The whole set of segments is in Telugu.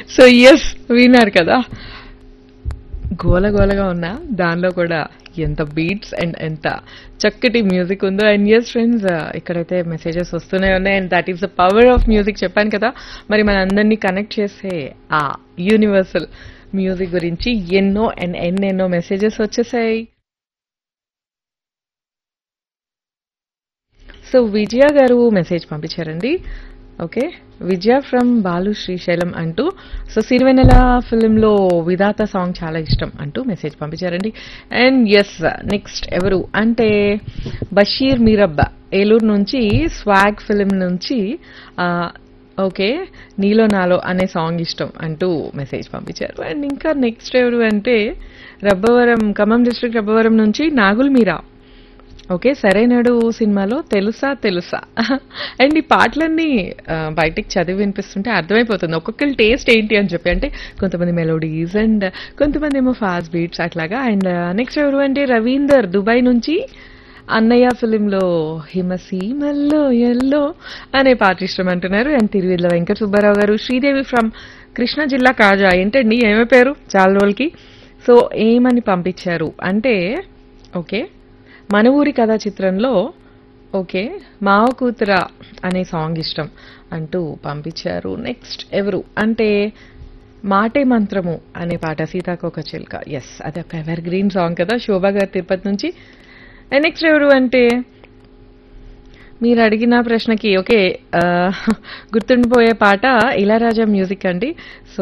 సో ఎస్ విన్నారు కదా గోల గోలగా ఉన్నా దానిలో కూడా ఎంత బీట్స్ అండ్ ఎంత చక్కటి మ్యూజిక్ ఉందో అండ్ ఎస్ ఫ్రెండ్స్ ఇక్కడైతే మెసేజెస్ వస్తూనే ఉన్నాయి and that is the power of music చెప్పాను కదా మరి మన అందరినీ కనెక్ట్ చేసే ఆ యూనివర్సల్ మ్యూజిక్ గురించి ఎన్నో అండ్ ఎన్నెన్నో మెసేజెస్ వచ్చేసాయి సో విజయ గారు మెసేజ్ పంపించారండి ఓకే విజయ ఫ్రమ్ బాలు శ్రీశైలం అంటూ సో సిరివెన్నెల ఫిలింలో విధాత సాంగ్ చాలా ఇష్టం అంటూ మెసేజ్ పంపించారండి అండ్ ఎస్ నెక్స్ట్ ఎవరు అంటే బషీర్ మీరబ్బ ఏలూరు నుంచి స్వాగ్ ఫిలిం నుంచి ఆ, ఓకే నీలో నాలో అనే సాంగ్ ఇష్టం అంటూ మెసేజ్ పంపించారు అండ్ ఇంకా నెక్స్ట్ ఎవరు అంటే రబ్బవరం ఖమ్మం డిస్ట్రిక్ట్ రబ్బవరం నుంచి నాగుల్ మీరా ఓకే సరైనడు సినిమాలో తెలుసా తెలుసా అండ్ ఈ పాటలన్నీ ఆ, బయటికి చదివి వినిపిస్తుంటే అర్థమైపోతుంది ఒక్కొక్కరి టేస్ట్ ఏంటి అని చెప్పి అంటే కొంతమంది మెలోడీస్ అండ్ కొంతమంది ఏమో ఫాస్ట్ బీట్స్ అట్లాగా అండ్ నెక్స్ట్ ఎవరు అంటే రవీందర్ దుబాయ్ నుంచి అన్నయ్య ఫిలింలో హిమసీమల్లో ఎల్లో అనే పాట ఇష్టం అంటున్నారు అండ్ తిరువిల్ల వెంకట సుబ్బారావు గారు శ్రీదేవి ఫ్రమ్ కృష్ణా జిల్లా కాజా ఏంటండి ఏమైపోయారు చాలా రోజులకి సో ఏమని పంపించారు అంటే ఓకే మన ఊరి కథ చిత్రంలో ఓకే మావ కూతుర అనే సాంగ్ ఇష్టం అంటూ పంపించారు నెక్స్ట్ ఎవరు అంటే మాటే మంత్రము అనే పాట సీతాకోక చిలుక ఎస్ అది ఒక ఎవర్ గ్రీన్ సాంగ్ కదా శోభా గారు తిరుపతి నుంచి అండ్ నెక్స్ట్ ఎవరు అంటే మీరు అడిగిన ప్రశ్నకి ఓకే ఆ, గుర్తుండిపోయే పాట ఇళరాజా మ్యూజిక్ అండి సో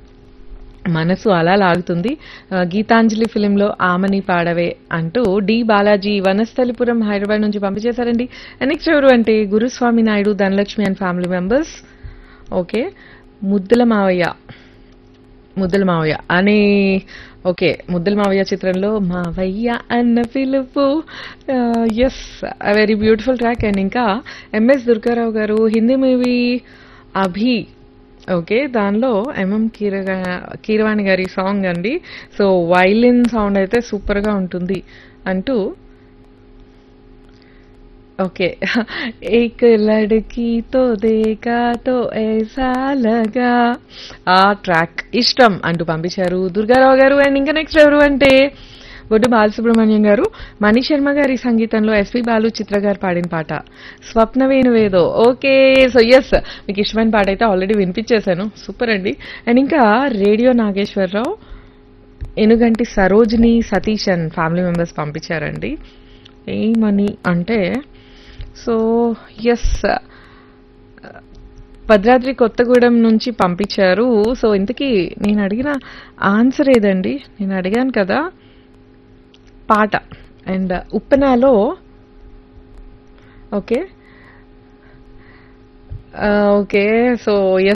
మనసు అలా లాగుతుంది ఆ, గీతాంజలి ఫిలింలో ఆమని పాడవే అంటూ డి బాలాజీ వనస్థలిపురం హైదరాబాద్ నుంచి పంపించేశారండి నెక్స్ట్ ఎవరు అంటే Guruswamy Naidu Dhanalakshmi and family members okay ముద్దుల మావయ్య ముద్దుల మావయ్య అనే ఓకే ముద్దుల మావయ్య చిత్రంలో మావయ్య అన్న పిలుపు yes very beautiful track and ఇంకా ఎంఎస్ దుర్గారావు గారు హిందీ మూవీ అభి ఓకే దానిలో ఎంఎం కీరగా కీరవాణి గారి సాంగ్ అండి సో వైలిన్ సౌండ్ అయితే సూపర్గా ఉంటుంది అంటూ ఓకే ఏక్ లడ్కీ తో దేకా తో ఐసా లగా ఆ ట్రాక్ ఇష్టం అంటూ పంపించారు దుర్గారావు గారు అండ్ ఇంకా నెక్స్ట్ ఎవరు అంటే బొడ్డు బాలసుబ్రహ్మణ్యం గారు మణి శర్మ గారి సంగీతంలో ఎస్పి బాలు చిత్ర గారు పాడిన పాట స్వప్న వేణువేదో ఓకే సో ఎస్ మీకు ఇష్టమైన పాట అయితే ఆల్రెడీ వినిపించేశాను సూపర్ అండి అండ్ ఇంకా radio Nageswararao Enuganti Sarojini Satish and family members పంపించారండి ఏమని అంటే సో ఎస్ భద్రాద్రి కొత్తగూడెం నుంచి పంపించారు సో ఇంతకీ నేను అడిగిన ఆన్సర్ ఏదండి నేను అడిగాను కదా పాట అండ్ ఉప్పెనాలో ఓకే ఓకే సో ఎస్